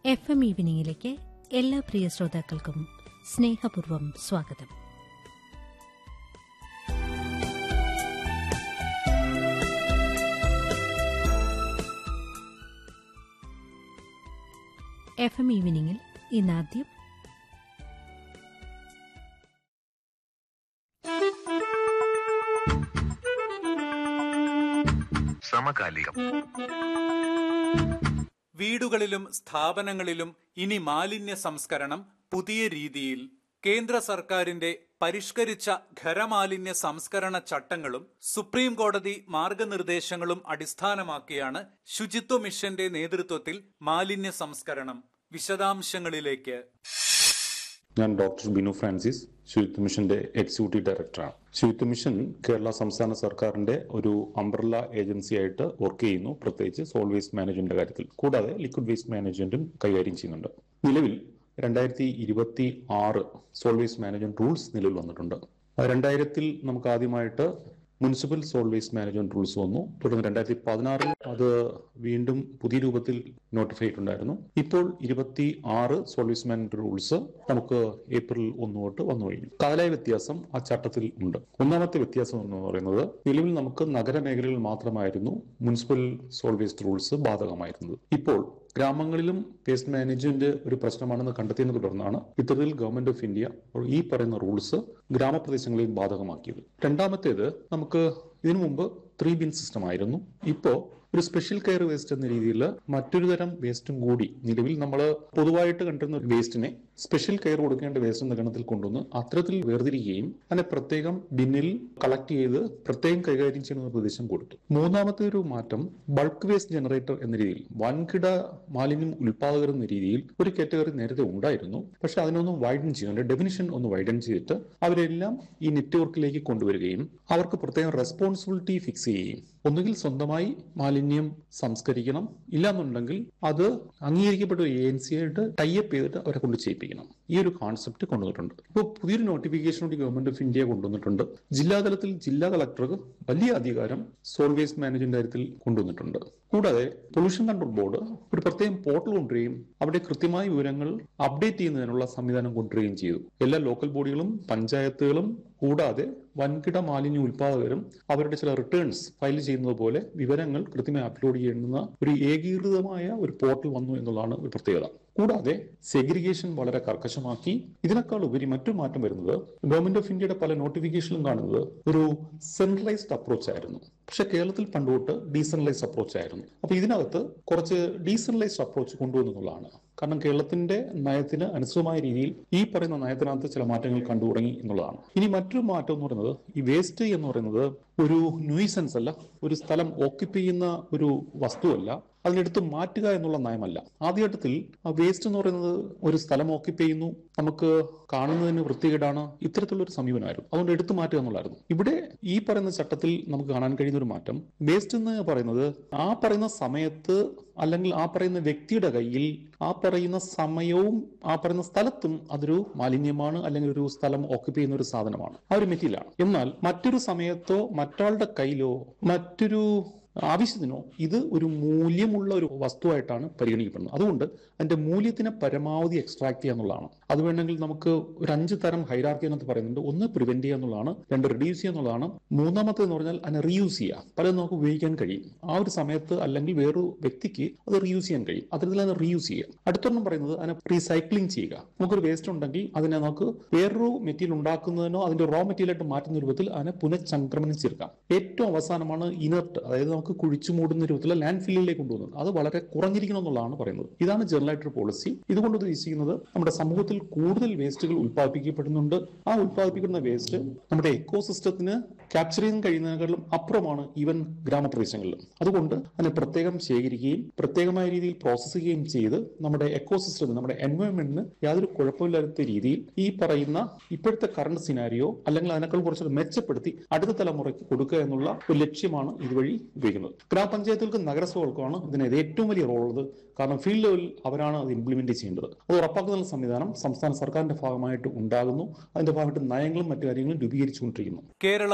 F M ഈവനിങ്ങിലേക്ക് എല്ലാ പ്രിയ ശ്രോതാക്കൾക്കും സ്നേഹപൂർവ്വം സ്വാഗതം എഫ് എം ഈവനിങ്ങിൽ ഇന്നാദ്യം സമകാലികം വീടുകളിലും സ്ഥാപനങ്ങളിലും ഇനി മാലിന്യ സംസ്കരണം പുതിയ രീതിയിൽ കേന്ദ്ര സർക്കാരിന്റെ പരിഷ്കരിച്ച ഖരമാലിന്യ സംസ്കരണ ചട്ടങ്ങളും സുപ്രീം കോടതി മാർഗനിർദ്ദേശങ്ങളും അടിസ്ഥാനമാക്കിയാണ് ശുചിത്വ മിഷന്റെ നേതൃത്വത്തിൽ മാലിന്യ സംസ്കരണം വിശദാംശങ്ങളിലേക്ക് ഞാൻ ഡോക്ടർ ബിനു ഫ്രാൻസിസ് ശുചിത്വ മിഷന്റെ എക്സിക്യൂട്ടീവ് ഡയറക്ടറാണ് ശുചിത്വ മിഷൻ കേരള സംസ്ഥാന സർക്കാരിന്റെ ഒരു അംബ്രല്ല ഏജൻസി ആയിട്ട് വർക്ക് ചെയ്യുന്നു പ്രത്യേകിച്ച് സോൾ വേസ്റ്റ് മാനേജ്മെന്റിന്റെ കാര്യത്തിൽ കൂടാതെ ലിക്വിഡ് വേസ്റ്റ് മാനേജ്മെന്റും കൈകാര്യം ചെയ്യുന്നുണ്ട് നിലവിൽ രണ്ടായിരത്തി ഇരുപത്തി ആറ് സോൾ വേസ്റ്റ് മാനേജ്മെന്റ് റൂൾസ് നിലവിൽ വന്നിട്ടുണ്ട് രണ്ടായിരത്തിൽ നമുക്ക് ആദ്യമായിട്ട് municipal solid waste management rules വന്നു തുടർന്ന് രണ്ടായിരത്തി പതിനാറിൽ അത് വീണ്ടും പുതിയ രൂപത്തിൽ നോട്ടിഫൈ ചെയ്തിട്ടുണ്ടായിരുന്നു ഇപ്പോൾ ഇരുപത്തി ആറ് സോൾ വേസ്റ്റ് മാനേജ്മെന്റ് റൂൾസ് നമുക്ക് ഏപ്രിൽ ഒന്ന് തൊട്ട് വന്നു കഴിഞ്ഞു കാലായ വ്യത്യാസം ആ ചട്ടത്തിൽ ഉണ്ട് ഒന്നാമത്തെ വ്യത്യാസം എന്ന് പറയുന്നത് നിലവിൽ നമുക്ക് നഗരമേഖലകളിൽ മാത്രമായിരുന്നു മുനിസിപ്പൽ സോൾ വേസ്റ്റ് റൂൾസ് ബാധകമായിരുന്നത് ഇപ്പോൾ ഗ്രാമങ്ങളിലും വേസ്റ്റ് മാനേജ്മെന്റ് ഒരു പ്രശ്നമാണെന്ന് കണ്ടെത്തിയതിനെ തുടർന്നാണ് ഇത്തരത്തിൽ ഗവൺമെന്റ് ഓഫ് ഇന്ത്യ ഈ പറയുന്ന റൂൾസ് ഗ്രാമപ്രദേശങ്ങളിൽ ബാധകമാക്കിയത് രണ്ടാമത്തേത് നമുക്ക് ഇതിനു മുമ്പ് ത്രീ ബിൻ സിസ്റ്റം ആയിരുന്നു ഇപ്പോ ഒരു സ്പെഷ്യൽ കെയർ വേസ്റ്റ് എന്ന രീതിയിൽ മറ്റൊരു തരം വേസ്റ്റും കൂടി നിലവിൽ നമ്മൾ പൊതുവായിട്ട് കണ്ടിരുന്ന വേസ്റ്റിനെ സ്പെഷ്യൽ കെയർ കൊടുക്കേണ്ട വേസ്റ്റ് എന്ന ഗണത്തിൽ കൊണ്ടുവന്ന് അത്തരത്തിൽ വേർതിരിക്കുകയും അതിനെ പ്രത്യേകം ബിന്നിൽ കളക്ട് ചെയ്ത് പ്രത്യേകം കൈകാര്യം ചെയ്യുന്ന നിർദ്ദേശം കൊടുത്തു മൂന്നാമത്തെ ഒരു മാറ്റം ബൾക്ക് വേസ്റ്റ് ജനറേറ്റർ എന്ന രീതിയിൽ വൻകിട മാലിന്യം ഉൽപാദകർ എന്ന രീതിയിൽ ഒരു കാറ്റഗറി നേരത്തെ ഉണ്ടായിരുന്നു പക്ഷെ അതിനൊന്നും വൈഡൻ ചെയ്യുന്നുണ്ട് ഡെഫിനിഷൻ ഒന്ന് വൈഡൻ ചെയ്തിട്ട് അവരെല്ലാം ഈ നെറ്റ്വർക്കിലേക്ക് കൊണ്ടുവരികയും അവർക്ക് പ്രത്യേകം റെസ്പോൺസിബിലിറ്റി ഫിക്സ് ചെയ്യുകയും ഒന്നുകിൽ സ്വന്തമായി മാലിന്യം സംസ്കരിക്കണം ഇല്ലാന്നുണ്ടെങ്കിൽ അത് അംഗീകരിക്കപ്പെട്ട ഒരു ഏജൻസി ആയിട്ട് ടൈപ്പ് ചെയ്തിട്ട് അവരെ കൊണ്ട് ചെയ്യിപ്പിക്കണം ഈ ഒരു കോൺസെപ്റ്റ് കൊണ്ടുവന്നിട്ടുണ്ട് ഇപ്പോൾ പുതിയൊരു നോട്ടിഫിക്കേഷൻ കൂടി ഗവൺമെന്റ് ഓഫ് ഇന്ത്യ കൊണ്ടുവന്നിട്ടുണ്ട് ജില്ലാതലത്തിൽ ജില്ലാ കളക്ടർക്ക് വലിയ അധികാരം സോൾ വേസ്റ്റ് മാനേജ്മെന്റ് കാര്യത്തിൽ കൊണ്ടുവന്നിട്ടുണ്ട് കൂടാതെ പൊല്യൂഷൻ കൺട്രോൾ ബോർഡ് ഒരു പ്രത്യേകം പോർട്ടൽ കൊണ്ടുവരികയും അവിടെ കൃത്യമായ വിവരങ്ങൾ അപ്ഡേറ്റ് ചെയ്യുന്നതിനുള്ള സംവിധാനം കൊണ്ടുവരികയും ചെയ്തു എല്ലാ ലോക്കൽ ബോഡികളും പഞ്ചായത്തുകളും കൂടാതെ വൻകിട മാലിന്യ ഉൽപാദകരും അവരുടെ ചില റിട്ടേൺസ് ഫയൽ ചെയ്യുന്നത് പോലെ വിവരങ്ങൾ കൃത്യമായി അപ്ലോഡ് ചെയ്യുന്ന ഒരു ഏകീകൃതമായ ഒരു പോർട്ടൽ വന്നു എന്നുള്ളതാണ് ഒരു പ്രത്യേകത കൂടാതെ സെഗ്രിഗേഷൻ വളരെ കർക്കശമാക്കി ഇതിനേക്കാൾ ഉപരി മറ്റു മാറ്റം വരുന്നത് ഗവൺമെന്റ് ഓഫ് ഇന്ത്യയുടെ പല നോട്ടിഫിക്കേഷനിലും കാണുന്നത് ഒരു സെൻട്രലൈസ്ഡ് അപ്രോച്ച് ആയിരുന്നു പക്ഷെ കേരളത്തിൽ പണ്ടുതൊട്ട് ഡീസെൻട്രലൈസ്ഡ് അപ്രോച്ച് ആയിരുന്നു അപ്പൊ ഇതിനകത്ത് കുറച്ച് ഡീസെൻട്രലൈസ്ഡ് അപ്രോച്ച് കൊണ്ടുവന്നുള്ളതാണ് കാരണം കേരളത്തിന്റെ നയത്തിന് അനുസൃതമായ രീതിയിൽ ഈ പറയുന്ന നയത്തിനകത്ത് ചില മാറ്റങ്ങൾ കണ്ടു തുടങ്ങി എന്നുള്ളതാണ് ഇനി മറ്റൊരു മാറ്റം എന്ന് പറയുന്നത് ഈ വേസ്റ്റ് എന്ന് പറയുന്നത് ഒരു ന്യൂസൻസ് അല്ല ഒരു സ്ഥലം ഓക്യുപ്പൈ ചെയ്യുന്ന ഒരു വസ്തുവല്ല അതിനെടുത്ത് മാറ്റുക എന്നുള്ള നയമല്ല ആദ്യഘട്ടത്തിൽ ആ വേസ്റ്റ് എന്ന് പറയുന്നത് ഒരു സ്ഥലം ഓക്യുപ്പൈ ചെയ്യുന്നു നമുക്ക് കാണുന്നതിന് വൃത്തികേടാണ് ഇത്തരത്തിലുള്ള ഒരു സമീപനമായിരുന്നു അതുകൊണ്ട് എടുത്തു മാറ്റുക എന്നുള്ളായിരുന്നു ഇവിടെ ഈ പറയുന്ന ചട്ടത്തിൽ നമുക്ക് കാണാൻ കഴിയുന്ന ഒരു മാറ്റം വേസ്റ്റ് എന്ന് പറയുന്നത് ആ പറയുന്ന സമയത്ത് അല്ലെങ്കിൽ ആ പറയുന്ന വ്യക്തിയുടെ കയ്യിൽ ആ പറയുന്ന സമയവും ആ പറയുന്ന സ്ഥലത്തും അതൊരു മാലിന്യമാണ് അല്ലെങ്കിൽ ഒരു സ്ഥലം ഓക്യുപ്പൈ ചെയ്യുന്ന ഒരു സാധനമാണ് ആ ഒരു മെറ്റീരിയലാണ് എന്നാൽ മറ്റൊരു സമയത്തോ മറ്റാളുടെ കയ്യിലോ മറ്റൊരു ആവശ്യത്തിനോ ഇത് ഒരു മൂല്യമുള്ള ഒരു വസ്തുവായിട്ടാണ് പരിഗണിക്കപ്പെടുന്നത് അതുകൊണ്ട് അതിന്റെ മൂല്യത്തിനെ പരമാവധി എക്സ്ട്രാക്ട് ചെയ്യുക എന്നുള്ളതാണ് അത് വേണമെങ്കിൽ നമുക്ക് ഒരു അഞ്ച് തരം ഹൈറാർക്കി എന്നൊക്കെ പറയുന്നുണ്ട് ഒന്ന് പ്രിവെന്റ് ചെയ്യുക എന്നുള്ളതാണ് രണ്ട് റിഡ്യൂസ് ചെയ്യുക എന്നുള്ളതാണ് മൂന്നാമത്തെ എന്ന് പറഞ്ഞാൽ അതിനെ റീയൂസ് ചെയ്യുക പലതും നമുക്ക് ഉപയോഗിക്കാൻ കഴിയും ആ ഒരു സമയത്ത് അല്ലെങ്കിൽ വേറൊരു വ്യക്തിക്ക് അത് റീയൂസ് ചെയ്യാൻ കഴിയും അത്തരത്തിൽ അത് റീയൂസ് ചെയ്യുക അടുത്തൊരെണ്ണം പറയുന്നത് അതിനെ റീസൈക്ലിംഗ് ചെയ്യുക നമുക്കൊരു വേസ്റ്റ് ഉണ്ടെങ്കിൽ അതിനെ നമുക്ക് വേറൊരു മെറ്റീരിയൽ ഉണ്ടാക്കുന്നതിനോ അതിന്റെ റോ മെറ്റീരിയലായിട്ട് മാറ്റുന്ന രൂപത്തിൽ അതിനെ പുനഃചംക്രമണം ചേർക്കാം ഏറ്റവും അവസാനമാണ് ഇനർട്ട് അതായത് നമുക്ക് കുഴിച്ചു മൂടുന്ന രൂപത്തിലുള്ള ലാൻഡ് ഫില്ലിലേക്ക് കൊണ്ടുവന്നത് അത് വളരെ കുറഞ്ഞിരിക്കണം എന്നുള്ളതാണ് പറയുന്നത് ഇതാണ് ജനറൽ ആയിട്ടൊരു പോളിസി ഇതുകൊണ്ട് ഉദ്ദേശിക്കുന്നത് നമ്മുടെ സമൂഹത്തിൽ കൂടുതൽ വേസ്റ്റുകൾ ഉത്പാദിപ്പിക്കപ്പെടുന്നുണ്ട് ആ ഉത്പാദിപ്പിക്കുന്ന വേസ്റ്റ് നമ്മുടെ എക്കോ സിസ്റ്റത്തിന് ക്യാപ്ചർ ചെയ്യാൻ കഴിയുന്നതിനേക്കാളും അപ്പുറമാണ് ഈവൻ ഗ്രാമപ്രദേശങ്ങളിലും അതുകൊണ്ട് അതിനെ പ്രത്യേകം ശേഖരിക്കുകയും പ്രത്യേകമായ രീതിയിൽ പ്രോസസ് ചെയ്യുകയും ചെയ്ത് നമ്മുടെ എക്കോ സിസ്റ്റത്തിന് നമ്മുടെ എൻവയോൺമെന്റിന് യാതൊരു കുഴപ്പമില്ലാത്ത രീതിയിൽ ഈ പറയുന്ന ഇപ്പോഴത്തെ കറണ്ട് സിനാരിയോ അല്ലെങ്കിൽ അതിനേക്കാൾ കുറച്ചുകൂടെ മെച്ചപ്പെടുത്തി അടുത്ത തലമുറയ്ക്ക് കൊടുക്കുക എന്നുള്ള ഒരു ലക്ഷ്യമാണ് ഇതുവഴി ഉപയോഗിക്കുന്നത് ഗ്രാമപഞ്ചായത്തുകൾക്കും നഗരസഭകൾക്കുമാണ് ഇതിന് ഏറ്റവും വലിയ റോൾ ഉള്ളത് കാരണം ഫീൽഡ് ലെവലിൽ അവരാണ് അത് ഇംപ്ലിമെന്റ് ചെയ്യേണ്ടത് അത് ഉറപ്പാക്കുന്ന സംവിധാനം സംസ്ഥാന സർക്കാരിന്റെ ഭാഗമായിട്ട് ഉണ്ടാകുന്നു അതിന്റെ ഭാഗമായിട്ട് നയങ്ങളും മറ്റു കാര്യങ്ങളും രൂപീകരിച്ചുകൊണ്ടിരിക്കുന്നു കേരള